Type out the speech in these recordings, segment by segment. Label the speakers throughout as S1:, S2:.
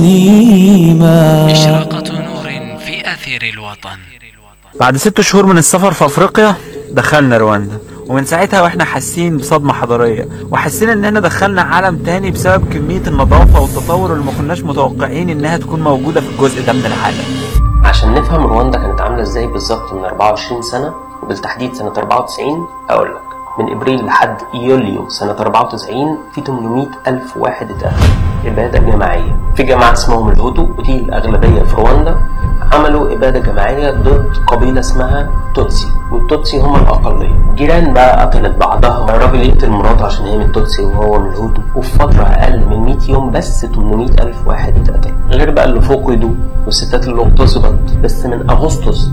S1: نيما
S2: إشراقة نور في أثير الوطن
S3: بعد ست شهور من السفر في افريقيا دخلنا رواندا ومن ساعتها واحنا حاسين بصدمة حضارية وحاسين اننا دخلنا عالم تاني بسبب كمية النظافة والتطور اللي ما كناش متوقعين انها تكون موجودة في الجزء ده من العالم
S4: عشان نفهم رواندا كانت عاملة ازاي بالظبط من 24 سنة وبالتحديد سنة 94 هقول لك من ابريل لحد يوليو سنة 94 في 800 ألف واحد اتقتل إبادة جماعية في جماعة اسمهم الهوتو ودي الأغلبية في رواندا عملوا إبادة جماعية ضد قبيلة اسمها توتسي والتوتسي هم الأقلية جيران بقى قتلت بعضها الراجل يقتل مراته عشان هي من التوتسي وهو من الهوتو وفي فترة أقل من 100 يوم بس 800 ألف واحد اتقتل غير بقى اللي فقدوا والستات اللي اغتصبت بس من أغسطس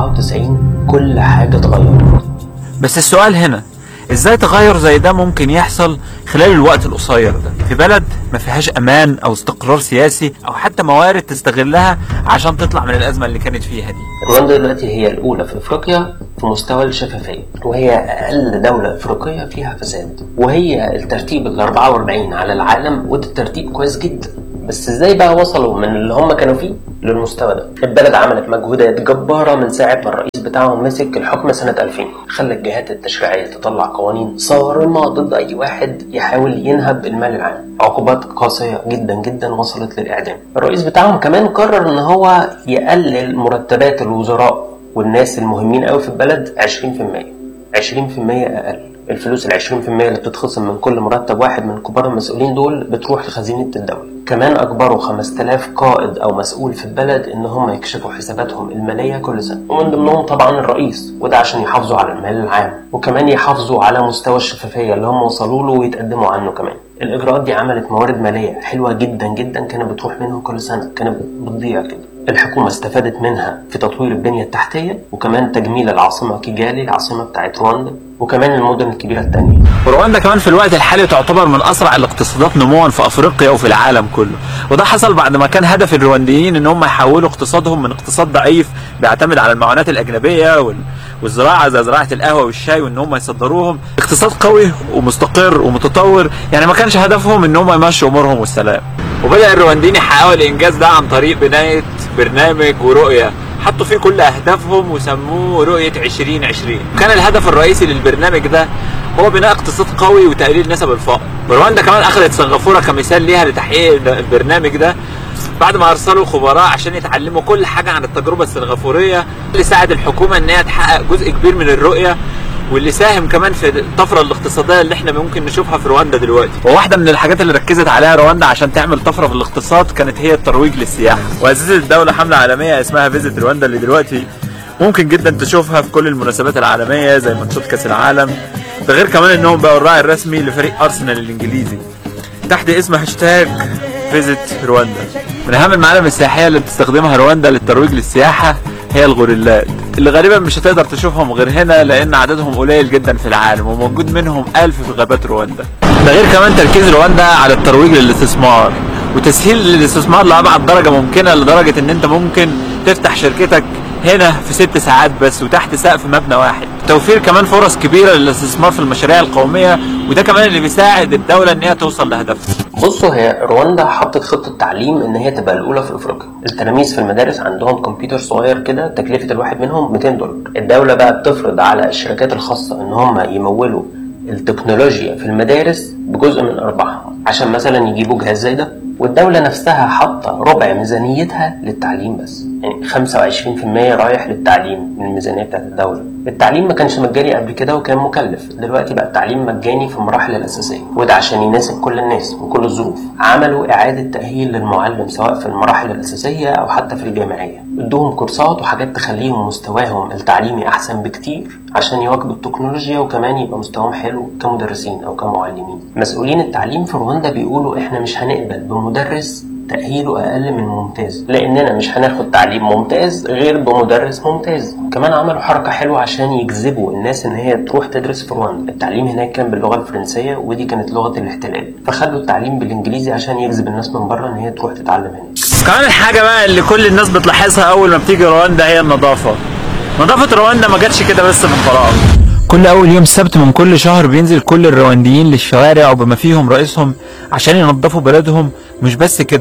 S4: 94 كل حاجة اتغيرت
S3: بس السؤال هنا ازاي تغير زي ده ممكن يحصل خلال الوقت القصير ده في بلد ما فيهاش امان او استقرار سياسي او حتى موارد تستغلها عشان تطلع من الازمة اللي كانت فيها دي
S4: رواندا دلوقتي هي الأولى في أفريقيا في مستوى الشفافية وهي أقل دولة أفريقية فيها فساد وهي الترتيب ال 44 على العالم وده الترتيب كويس جدا بس ازاي بقى وصلوا من اللي هم كانوا فيه للمستوى ده البلد عملت مجهودات جبارة من ساعة ما الرئيس بتاعهم مسك الحكم سنة 2000 خلى الجهات التشريعية تطلع قوانين صارمة ضد أي واحد يحاول ينهب المال العام عقوبات قاسية جدا جدا وصلت للإعدام الرئيس بتاعهم كمان قرر إن هو يقلل مرتبات الوزراء والناس المهمين قوي في البلد 20% 20% أقل الفلوس ال 20% اللي بتتخصم من كل مرتب واحد من كبار المسؤولين دول بتروح لخزينة الدولة كمان أجبروا 5000 قائد أو مسؤول في البلد إن هم يكشفوا حساباتهم المالية كل سنة ومن ضمنهم طبعا الرئيس وده عشان يحافظوا على المال العام وكمان يحافظوا على مستوى الشفافية اللي هم وصلوا له ويتقدموا عنه كمان الإجراءات دي عملت موارد مالية حلوة جدا جدا كانت بتروح منهم كل سنة كانت بتضيع كده الحكومة استفادت منها في تطوير البنية التحتية وكمان تجميل العاصمة كيجالي العاصمة بتاعت رواندا وكمان المدن الكبيرة التانية
S3: ورواندا كمان في الوقت الحالي تعتبر من اسرع الاقتصادات نموا في افريقيا وفي العالم كله وده حصل بعد ما كان هدف الروانديين ان هم يحولوا اقتصادهم من اقتصاد ضعيف بيعتمد على المعونات الاجنبيه وال... والزراعه زي زراعه القهوه والشاي وان هم يصدروهم اقتصاد قوي ومستقر ومتطور يعني ما كانش هدفهم ان هم يمشوا امورهم والسلام وبدا الروانديين يحققوا الانجاز ده عن طريق بنايه برنامج ورؤيه حطوا فيه كل اهدافهم وسموه رؤيه 2020 كان الهدف الرئيسي للبرنامج ده هو بناء اقتصاد قوي وتقليل نسب الفقر رواندا كمان اخذت سنغافوره كمثال ليها لتحقيق البرنامج ده بعد ما ارسلوا خبراء عشان يتعلموا كل حاجه عن التجربه السنغافوريه اللي ساعد الحكومه ان هي تحقق جزء كبير من الرؤيه واللي ساهم كمان في الطفره الاقتصاديه اللي احنا ممكن نشوفها في رواندا دلوقتي وواحده من الحاجات اللي ركزت عليها رواندا عشان تعمل طفره في الاقتصاد كانت هي الترويج للسياحه واسست الدوله حمله عالميه اسمها فيزيت رواندا اللي دلوقتي ممكن جدا تشوفها في كل المناسبات العالميه زي ماتشات كاس العالم ده غير كمان انهم بقوا الراعي الرسمي لفريق ارسنال الانجليزي تحت اسم هاشتاج فيزيت رواندا من اهم المعالم السياحيه اللي بتستخدمها رواندا للترويج للسياحه هي الغوريلات اللي غالبا مش هتقدر تشوفهم غير هنا لان عددهم قليل جدا في العالم وموجود منهم ألف في غابات رواندا ده غير كمان تركيز رواندا على الترويج للاستثمار وتسهيل الاستثمار لأبعد درجة ممكنة لدرجة ان انت ممكن تفتح شركتك هنا في ست ساعات بس وتحت سقف مبنى واحد توفير كمان فرص كبيرة للاستثمار في المشاريع القومية وده كمان اللي بيساعد الدولة ان هي توصل لهدفها
S4: بصوا هي رواندا حطت خطة تعليم إن هي تبقى الأولى في أفريقيا، التلاميذ في المدارس عندهم كمبيوتر صغير كده تكلفة الواحد منهم 200 دولار، الدولة بقى بتفرض على الشركات الخاصة إن هم يمولوا التكنولوجيا في المدارس بجزء من أرباحها عشان مثلا يجيبوا جهاز زي ده والدولة نفسها حاطة ربع ميزانيتها للتعليم بس يعني 25% رايح للتعليم من الميزانية بتاعت الدولة التعليم ما كانش مجاني قبل كده وكان مكلف دلوقتي بقى التعليم مجاني في المراحل الأساسية وده عشان يناسب كل الناس وكل الظروف عملوا إعادة تأهيل للمعلم سواء في المراحل الأساسية أو حتى في الجامعية ادوهم كورسات وحاجات تخليهم مستواهم التعليمي أحسن بكتير عشان يواكبوا التكنولوجيا وكمان يبقى مستواهم حلو كمدرسين أو كمعلمين مسؤولين التعليم في رواندا بيقولوا إحنا مش هنقبل بمدرس تأهيله أقل من ممتاز لأننا مش هناخد تعليم ممتاز غير بمدرس ممتاز كمان عملوا حركة حلوة عشان يجذبوا الناس إن هي تروح تدرس في رواندا التعليم هناك كان باللغة الفرنسية ودي كانت لغة الاحتلال فخلوا التعليم بالإنجليزي عشان يجذب الناس من بره إن هي تروح تتعلم هنا
S3: كمان الحاجة بقى اللي كل الناس بتلاحظها أول ما بتيجي رواندا هي النظافة نظافة رواندا ما جاتش كده بس من فراغ كل اول يوم سبت من كل شهر بينزل كل الروانديين للشوارع وبما فيهم رئيسهم عشان ينظفوا بلدهم مش بس كده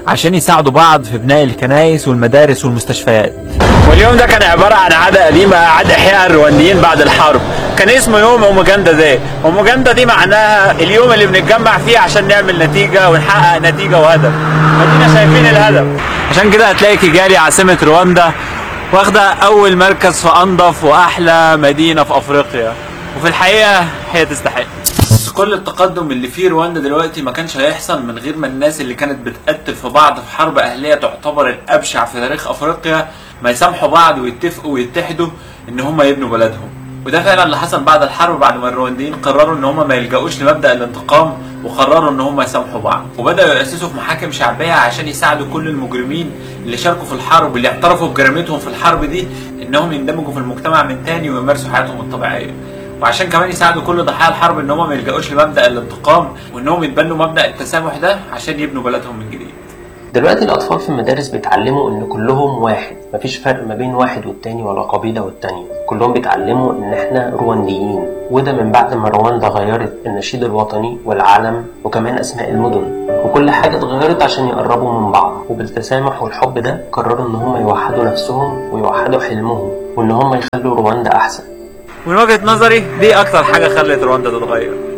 S3: عشان يساعدوا بعض في بناء الكنائس والمدارس والمستشفيات واليوم ده كان عبارة عن عادة قديمة عاد إحياء الروانديين بعد الحرب كان اسمه يوم أوموجاندا داي أوموجاندا دي معناها اليوم اللي بنتجمع فيه عشان نعمل نتيجة ونحقق نتيجة وهدف ادينا شايفين الهدف عشان كده هتلاقي كيجالي عاصمة رواندا واخدة أول مركز في أنظف وأحلى مدينة في أفريقيا وفي الحقيقة هي تستحق بس كل التقدم اللي فيه رواندا دلوقتي ما كانش هيحصل من غير ما الناس اللي كانت بتقتل في بعض في حرب أهلية تعتبر الأبشع في تاريخ أفريقيا ما يسامحوا بعض ويتفقوا ويتحدوا إن هم يبنوا بلدهم وده فعلا اللي حصل بعد الحرب بعد ما الروانديين قرروا ان هم ما يلجأوش لمبدأ الانتقام وقرروا ان هم يسامحوا بعض وبدأوا يأسسوا في محاكم شعبية عشان يساعدوا كل المجرمين اللي شاركوا في الحرب واللي اعترفوا بجريمتهم في الحرب دي انهم يندمجوا في المجتمع من تاني ويمارسوا حياتهم الطبيعية وعشان كمان يساعدوا كل ضحايا الحرب ان هم ما يلجأوش لمبدأ الانتقام وانهم يتبنوا مبدأ التسامح ده عشان يبنوا بلدهم من جديد
S4: دلوقتي الأطفال في المدارس بيتعلموا إن كلهم واحد مفيش فرق ما بين واحد والتاني ولا قبيلة والتانية كلهم بيتعلموا إن إحنا روانديين وده من بعد ما رواندا غيرت النشيد الوطني والعلم وكمان أسماء المدن وكل حاجة اتغيرت عشان يقربوا من بعض وبالتسامح والحب ده قرروا إن هم يوحدوا نفسهم ويوحدوا حلمهم وإن هم يخلوا رواندا أحسن
S3: ومن وجهة نظري دي أكتر حاجة خلت رواندا تتغير